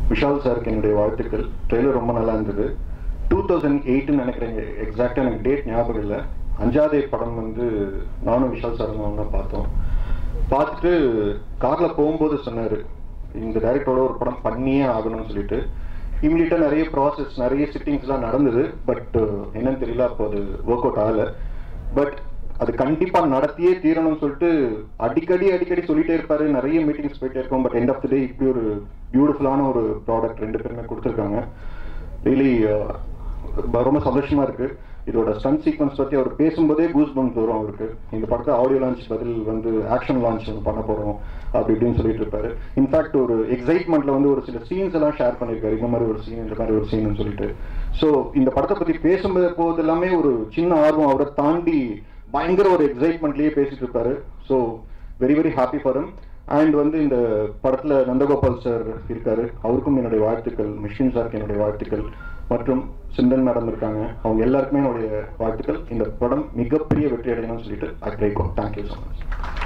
விஷால் சாருக்கு என்னுடைய வாழ்த்துக்கள் ட்ரெய்லர் ரொம்ப நல்லா இருந்தது டூ தௌசண்ட் எயிட்னு நினைக்கிறேன் எக்ஸாக்டாக எனக்கு டேட் ஞாபகம் இல்லை அஞ்சாதே படம் வந்து நானும் விஷால் சாரும் தான் பார்த்தோம் பார்த்துட்டு காரில் போகும்போது சொன்னார் இந்த டைரக்டரோட ஒரு படம் பண்ணியே ஆகணும்னு சொல்லிட்டு இம்மிடியட்டாக நிறைய ப்ராசஸ் நிறைய சிட்டிங்ஸ்லாம் நடந்தது பட் என்னன்னு தெரியல அப்போ அது ஒர்க் அவுட் ஆகலை பட் அது கண்டிப்பா நடத்தியே தீரணும்னு சொல்லிட்டு அடிக்கடி அடிக்கடி சொல்லிட்டே இருப்பாரு நிறைய மீட்டிங்ஸ் போயிட்டே இருக்கும் but end of the day இப்படி ஒரு பியூட்டிஃபுல்லான ஒரு ப்ராடக்ட் ரெண்டு பேருமே கொடுத்துருக்காங்க ரியலி ரொம்ப சந்தோஷமா இருக்கு இதோட ஸ்டன் சீக்வன்ஸ் பத்தி அவர் பேசும்போதே கூஸ் பம்ஸ் வரும் அவருக்கு இந்த படத்தை ஆடியோ லான்ச் பதில் வந்து ஆக்ஷன் லான்ச் வந்து பண்ண போறோம் அப்படி இப்படின்னு சொல்லிட்டு இருப்பாரு இன்ஃபேக்ட் ஒரு எக்ஸைட்மெண்ட்ல வந்து ஒரு சில சீன்ஸ் எல்லாம் ஷேர் பண்ணியிருக்காரு இந்த மாதிரி ஒரு சீன் இந்த மாதிரி ஒரு சீன் சொல்லிட்டு ஸோ இந்த படத்தை பத்தி பேசும்போது போது எல்லாமே ஒரு சின்ன ஆர்வம் அவரை தாண்டி பயங்கர ஒரு எக்ஸைட்மெண்ட்லயே பேசிட்டு இருப்பாரு so very very happy for him and வந்து இந்த படத்துல நந்தகோபால் சார் இருக்காரு அவருக்கும் என்னுடைய வாழ்த்துக்கள் மிஷ்கின் சாருக்கு என்னுடைய வாழ்த்துக்கள் மற்றும் சிந்தன் மேடம் இருக்காங்க அவங்க எல்லாருக்குமே என்னுடைய வாழ்த்துக்கள் இந்த படம் மிகப்பெரிய வெற்றி அடையணும்னு சொல்லிட்டு I try thank you so much